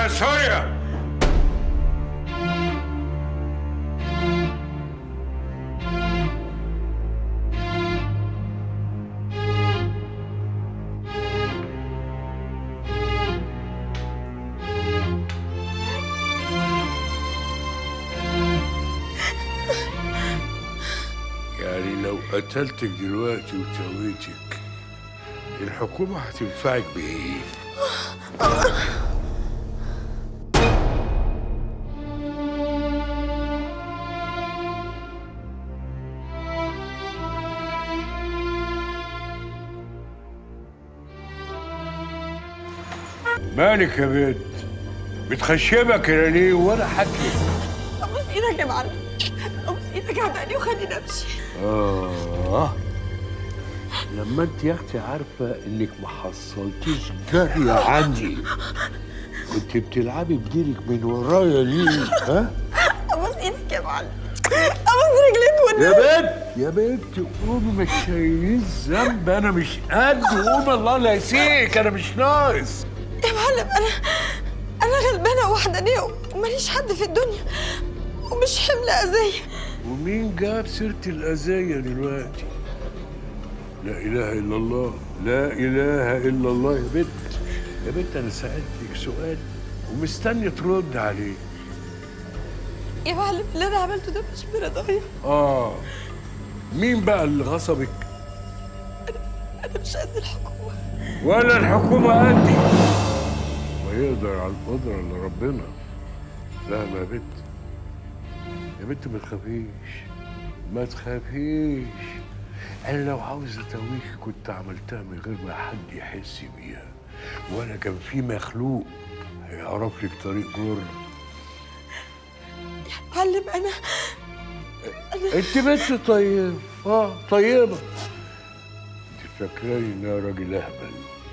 سوريا يعني لو قتلتك دلوقتي وسويتك الحكومة هتنفعك بإيه؟ مالك يا بنت؟ بتخشبك كده ليه ولا حكي؟ ابوس ايدك يا معلم ابوس ايدك يا عبدالي وخليني امشي آه لما انت يا اختي عارفة انك ما حصلتيش جارية عندي كنت بتلعبي بديلك من ورايا ليه؟ ها؟ ابوس ايدك يا معلم ابوس رجليك يا والنبي بنت يا بنت قومي مش شايلين ذنب انا مش قد قوم الله لا يسيك انا مش ناقص يا معلم انا انا غلبانه وحدانيه وماليش حد في الدنيا ومش حمل اذيه ومين جاب سيرة الأذية دلوقتي؟ لا إله إلا الله لا إله إلا الله يا بنت يا بنت أنا سألتك سؤال ومستني ترد عليه يا معلم اللي انا عملته ده مش برضايا آه مين بقى اللي غصبك؟ انا مش قد الحكومه ولا الحكومة قدي ويقدر على القدرة اللي ربنا فاهمة يا بنت يا بنت ما تخافيش ما تخافيش أنا لو عاوز أتويك كنت عملتها من غير ما حد يحس بيها ولا كان في مخلوق هيعرف لك طريق جرة يا معلم انا انت بنت طيبة اه طيبة انت فاكراني ان انا راجل اهبل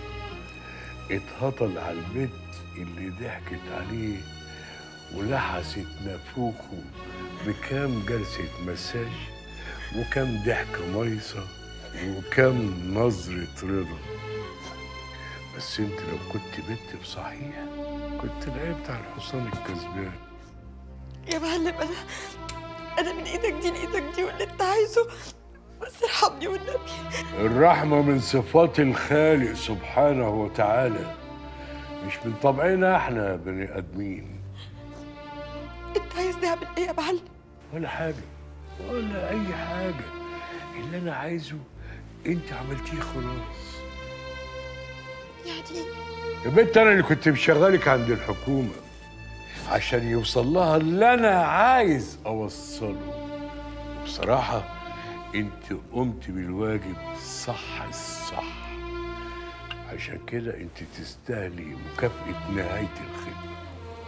اتهطل على البنت اللي ضحكت عليه ولحست نافوخه بكام جلسة مساج وكام ضحكة ميصة وكام نظرة رضا بس انت لو كنت بنت بصحيح كنت لعبت على الحصان الكسبان يا معلم انا انا من ايدك دي لايدك دي واللي انت عايزه بس ارحمني والنبي الرحمة من صفات الخالق سبحانه وتعالى مش من طبعنا احنا بني ادمين انت عايز نعمل ايه يا معلم ولا حاجة ولا أي حاجة اللي أنا عايزه أنت عملتيه خلاص يعني ايه يا بنت أنا اللي كنت مشغلك عند الحكومة عشان يوصل لها اللي أنا عايز أوصله بصراحة أنت قمت بالواجب صح الصح عشان كده أنت تستاهلي مكافأة نهاية الخدمة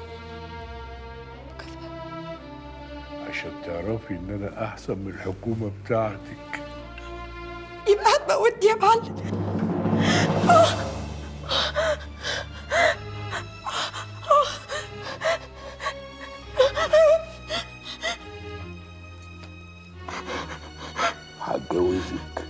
عشان تعرفي إن أنا أحسن من الحكومة بتاعتك يبقى هتموتني يا معلم هتجوزك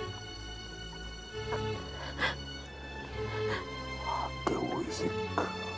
هتجوزك